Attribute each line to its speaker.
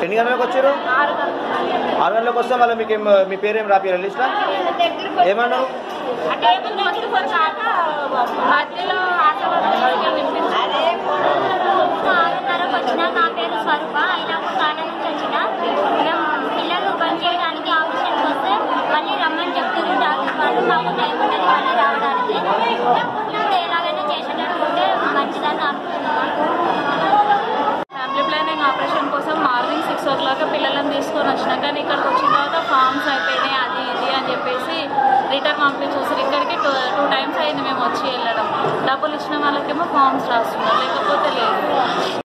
Speaker 1: ఎన్ని గంటలకు వచ్చారు
Speaker 2: ఆరు గంటలు
Speaker 1: ఆరు గంటలకు వస్తే మళ్ళీ మీకు ఏం మీ పేరేం రాపియాలి లిస్ట్లో ఏమన్నావు
Speaker 2: అంటే ఏముంది వచ్చి కాక మధ్యలో ఆటలు వినిపించాలి
Speaker 3: ఆరున్నరకు వచ్చిన నా పేరు స్వరూప అయినాపు కాలం నుంచి వచ్చిన మేము పిల్లలు బంద్ చేయడానికి ఆపరేషన్కి వస్తే మళ్ళీ రమ్మని చెప్తున్నారు డాక్టర్ వాళ్ళు మాకు టైం ఉండదు మళ్ళీ రావడానికి ఇప్పుడు ఎలాగైనా చేసేటట్టు ఉంటే మంచిదని అనుకుంటున్నాను
Speaker 2: ఫ్యామిలీ ప్లానింగ్ ఆపరేషన్ కోసం మార్నింగ్ సిక్స్ ఓ క్లాక్ పిల్లలను తీసుకొని వచ్చినా కానీ ఇక్కడికి వచ్చిన తర్వాత ఫామ్స్ అయిపోయినాయి అది ఇది అని చెప్పేసి రిటర్న్ పంపించేసారు ఇక్కడికి టూ టూ టైమ్స్ అయింది మేము వచ్చి వెళ్ళడం డబ్బులు ఇచ్చిన వాళ్ళకేమో ఫామ్స్ రాస్తున్నారు లేకపోతే లేదు